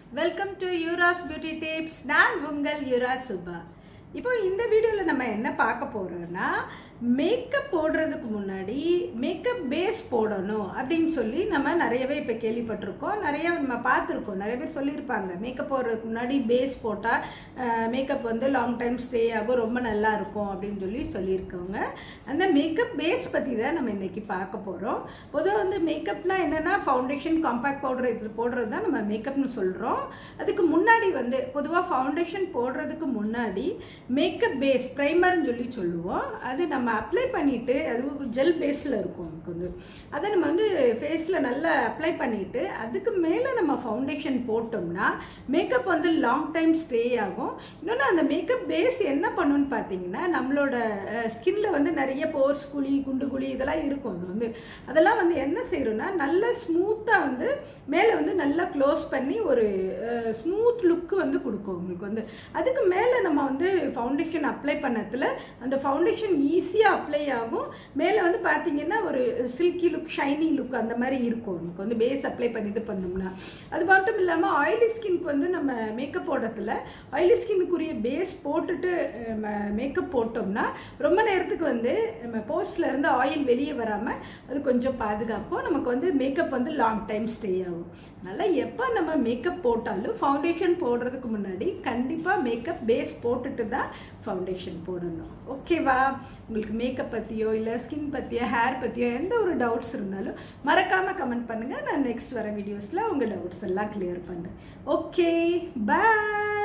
welcome to Yura's beauty tips நான் உங்கள் யூரா சுபா இப்போ இந்த வீடியோவில் நம்ம என்ன பார்க்க போகிறோம்னா மேக்கப் போடுறதுக்கு முன்னாடி மேக்கப் பேஸ் போடணும் அப்படின்னு சொல்லி நம்ம நிறையவே இப்போ கேள்விப்பட்டிருக்கோம் நிறைய நம்ம பார்த்துருக்கோம் நிறைய பேர் சொல்லியிருப்பாங்க மேக்கப் போடுறதுக்கு முன்னாடி பேஸ் போட்டால் மேக்கப் வந்து லாங் டைம் ஸ்டே ஆகும் ரொம்ப நல்லா இருக்கும் அப்படின்னு சொல்லி சொல்லியிருக்கோங்க அந்த மேக்கப் பேஸ் பற்றி தான் நம்ம இன்றைக்கி பார்க்க போகிறோம் பொதுவாக வந்து மேக்கப்னா என்னென்னா ஃபவுண்டேஷன் காம்பேக்ட் பவுடர் இது போடுறது தான் நம்ம மேக்கப்னு சொல்கிறோம் அதுக்கு முன்னாடி வந்து பொதுவாக ஃபவுண்டேஷன் போடுறதுக்கு முன்னாடி மேக்கப் பேஸ் ப்ரைமர்னு சொல்லி சொல்லுவோம் அது நம்ம அப்ளை பண்ணிவிட்டு அது ஒரு ஜெல் பேஸில் இருக்கும் நமக்கு வந்து அதை நம்ம வந்து ஃபேஸில் நல்லா அப்ளை பண்ணிவிட்டு அதுக்கு மேலே நம்ம ஃபவுண்டேஷன் போட்டோம்னா மேக்கப் வந்து லாங் டைம் ஸ்டே ஆகும் இன்னொன்று அந்த மேக்கப் பேஸ் என்ன பண்ணுன்னு பார்த்தீங்கன்னா நம்மளோட ஸ்கின்ல வந்து நிறைய போர்ஸ் குழி குண்டு குழி இதெல்லாம் இருக்கும் அது வந்து அதெல்லாம் வந்து என்ன செய்யறோம்னா நல்ல ஸ்மூத்தாக வந்து மேலே வந்து நல்லா க்ளோஸ் பண்ணி ஒரு ஸ்மூத் லுக்கு வந்து கொடுக்கும் உங்களுக்கு வந்து அதுக்கு மேலே நம்ம வந்து ஃபவுண்டேஷன் அப்ளை பண்ணதில் அந்த ஃபவுண்டேஷன் ஈஸியாக அப்ளை ஆகும் மேலே வந்து பார்த்தீங்கன்னா ஒரு சில்கி லுக் ஷைனி லுக் அந்த மாதிரி இருக்கும் நமக்கு வந்து பேஸ் அப்ளை பண்ணிட்டு பண்ணோம்னா அது மட்டும் இல்லாமல் ஆயிலி ஸ்கின்க்கு வந்து நம்ம மேக்கப் போடுறதுல ஆயிலி ஸ்கின்னுக்குரிய பேஸ் போட்டுட்டு மேக்கப் போட்டோம்னா ரொம்ப நேரத்துக்கு வந்து நம்ம போஸ்ட்ல இருந்து ஆயில் வெளியே வராமல் அது கொஞ்சம் பாதுகாக்கும் நமக்கு வந்து மேக்கப் வந்து லாங் டைம் ஸ்டே ஆகும் அதனால் எப்போ நம்ம மேக்கப் போட்டாலும் ஃபவுண்டேஷன் போடுறதுக்கு முன்னாடி கண்டிப்பாக மேக்கப் பேஸ் போட்டுட்டு தான் ஃபவுண்டேஷன் போடணும் ஓகேவா உங்களுக்கு மேக்கப் பற்றியோ இல்லை ஸ்கின் பற்றியோ ஹேர் பற்றியோ எந்த ஒரு டவுட்ஸ் இருந்தாலும் மறக்காமல் கமெண்ட் பண்ணுங்கள் நான் நெக்ஸ்ட் வர வீடியோஸில் உங்கள் டவுட்ஸ் எல்லாம் கிளியர் பண்ணுறேன் ஓகே பாய்